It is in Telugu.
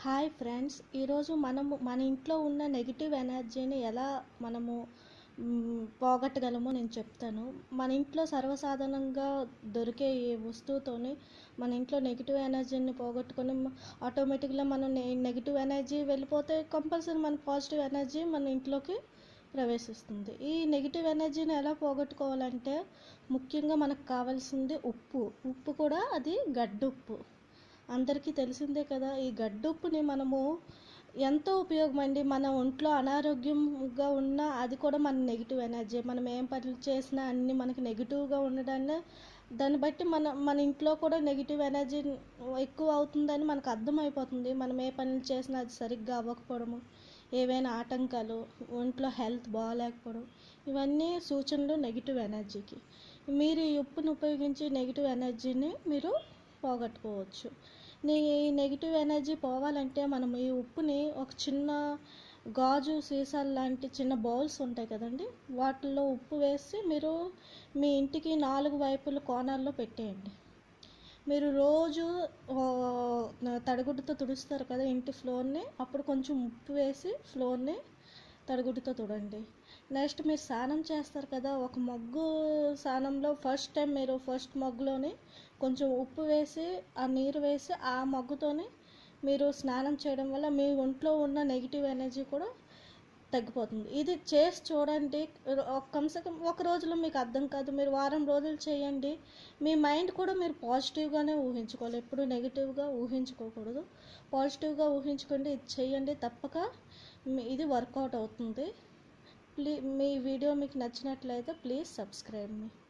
హాయ్ ఫ్రెండ్స్ ఈరోజు మనము మన ఇంట్లో ఉన్న నెగిటివ్ ఎనర్జీని ఎలా మనము మ్, పోగొట్టగలమో నేను చెప్తాను మన ఇంట్లో సర్వసాధారణంగా దొరికే ఈ వస్తువుతోని మన ఇంట్లో నెగిటివ్ ఎనర్జీని పోగొట్టుకొని ఆటోమేటిక్గా మనం నెగిటివ్ ఎనర్జీ వెళ్ళిపోతే కంపల్సరీ మన పాజిటివ్ ఎనర్జీ మన ఇంట్లోకి ప్రవేశిస్తుంది ఈ నెగిటివ్ ఎనర్జీని ఎలా పోగొట్టుకోవాలంటే ముఖ్యంగా మనకు కావాల్సింది ఉప్పు ఉప్పు కూడా అది గడ్డుప్పు అందరికీ తెలిసిందే కదా ఈ గడ్డుప్పుని మనము ఎంతో ఉపయోగమండి మన ఒంట్లో అనారోగ్యంగా ఉన్నా అది కూడా మన నెగిటివ్ ఎనర్జీ మనం ఏం పనులు చేసినా అన్ని మనకి నెగిటివ్గా ఉండడాన్ని దాన్ని బట్టి మన మన ఇంట్లో కూడా నెగిటివ్ ఎనర్జీ ఎక్కువ అవుతుందని మనకు అర్థమైపోతుంది మనం ఏ పనులు చేసినా అది సరిగ్గా అవ్వకపోవడము ఏవైనా ఆటంకాలు ఒంట్లో హెల్త్ బాగాలేకపోవడం ఇవన్నీ సూచనలు నెగిటివ్ ఎనర్జీకి మీరు ఈ ఉప్పును ఉపయోగించి నెగిటివ్ ఎనర్జీని మీరు పోగొట్టుకోవచ్చు నీ నెగిటివ్ ఎనర్జీ పోవాలంటే మనం ఈ ఉప్పుని ఒక చిన్న గాజు సీసాలు లాంటి చిన్న బౌల్స్ ఉంటాయి కదండి వాటిల్లో ఉప్పు వేసి మీరు మీ ఇంటికి నాలుగు వైపుల కోణాల్లో పెట్టేయండి మీరు రోజు ఆ, తడిగుడ్డతో తుడుస్తారు కదా ఇంటి ఫ్లోర్ని అప్పుడు కొంచెం ఉప్పు వేసి ఫ్లోర్ని తడిగుడ్డతో తుడండి నెక్స్ట్ మీరు స్నానం చేస్తారు కదా ఒక మగ్గు స్నానంలో ఫస్ట్ టైం మీరు ఫస్ట్ మగ్గులోని కొంచెం ఉప్పు వేసి ఆ నీరు వేసి ఆ మగ్గుతోని మీరు స్నానం చేయడం వల్ల మీ ఒంట్లో ఉన్న నెగిటివ్ ఎనర్జీ కూడా తగ్గిపోతుంది ఇది చేసి చూడండి ఒక కమ్సకం ఒక రోజులో మీకు అర్థం కాదు మీరు వారం రోజులు చేయండి మీ మైండ్ కూడా మీరు పాజిటివ్గానే ఊహించుకోవాలి ఎప్పుడు నెగిటివ్గా ఊహించుకోకూడదు పాజిటివ్గా ఊహించుకోండి ఇది చేయండి తప్పక మీ- ఇది వర్కౌట్ అవుతుంది ప్లీ మీ వీడియో మీకు నచ్చినట్లయితే ప్లీజ్ సబ్స్క్రైబ్ మీ